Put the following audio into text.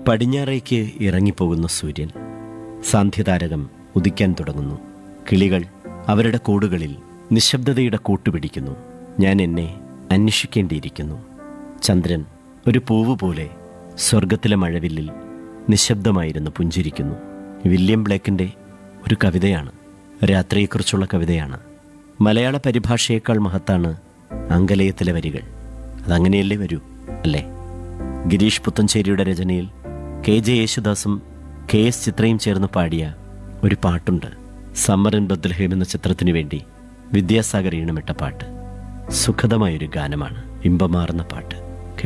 പടിഞ്ഞാറേക്ക് ഇറങ്ങിപ്പോകുന്ന സൂര്യൻ സാന്ധ്യതാരകം ഉദിക്കാൻ തുടങ്ങുന്നു കിളികൾ അവരുടെ കൂടുകളിൽ നിശബ്ദതയുടെ കൂട്ടുപിടിക്കുന്നു ഞാൻ എന്നെ അന്വേഷിക്കേണ്ടിയിരിക്കുന്നു ചന്ദ്രൻ ഒരു പൂവ് പോലെ സ്വർഗത്തിലെ മഴവില്ലിൽ നിശബ്ദമായിരുന്നു പുഞ്ചിരിക്കുന്നു വില്യം ബ്ലേക്കിൻ്റെ ഒരു കവിതയാണ് രാത്രിയെക്കുറിച്ചുള്ള കവിതയാണ് മലയാള പരിഭാഷയേക്കാൾ മഹത്താണ് അങ്കലയത്തിലെ വരികൾ അതങ്ങനെയല്ലേ വരൂ അല്ലേ ഗിരീഷ് പുത്തഞ്ചേരിയുടെ രചനയിൽ കെ ജെ യേശുദാസും കെ എസ് ചിത്രയും ചേർന്ന് പാടിയ ഒരു പാട്ടുണ്ട് സമ്മർ ഇൻ ബദ്ലഹേം എന്ന ചിത്രത്തിനു വേണ്ടി വിദ്യാസാഗർ ഈണമിട്ട പാട്ട് സുഖദമായൊരു ഗാനമാണ് ഇമ്പമാർന്ന പാട്ട്